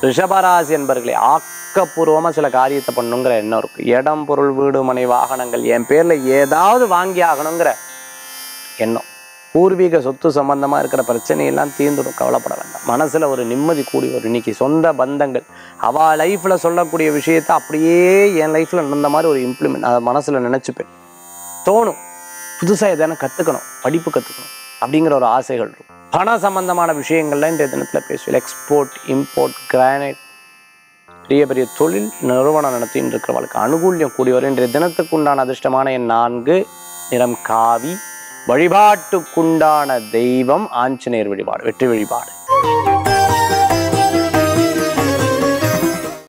ரிஷபராசி என்பர்களே ஆக்கப்பூர்வமாக சில காரியத்தை பண்ணுங்கிற எண்ணம் இருக்கும் இடம் பொருள் வீடு மனை வாகனங்கள் என் பேரில் ஏதாவது வாங்கி ஆகணுங்கிற எண்ணம் பூர்வீக சொத்து சம்பந்தமாக இருக்கிற பிரச்சனையெல்லாம் தீர்ந்துடும் கவலைப்பட வேண்டாம் மனசில் ஒரு நிம்மதி கூடி வரும் இன்னைக்கு சொந்த பந்தங்கள் அவள் லைஃப்பில் சொல்லக்கூடிய விஷயத்தை அப்படியே என் லைஃப்பில் நடந்த மாதிரி ஒரு இம்ப்ளிமெண்ட் அதை மனசில் நினச்சிப்பேன் தோணும் புதுசாக எதனா கற்றுக்கணும் படிப்பு கற்றுக்கணும் அப்படிங்கிற ஒரு ஆசைகள் இருக்கும் பண சம்பந்தமான விஷயங்கள்லாம் இன்றைய தினத்தில் பேசுவேன் எக்ஸ்போர்ட் இம்போர்ட் கிரானைட் பெரிய பெரிய தொழில் நிறுவனம் நடத்தின்னு இருக்கிறவளுக்கு அனுகூல்யம் கூடி வரும் இன்றைய தினத்துக்கு உண்டான அதிர்ஷ்டமான என் நான்கு நிறம் காவி வழிபாட்டுக்குண்டான தெய்வம் ஆஞ்சநேயர் வழிபாடு வெற்றி வழிபாடு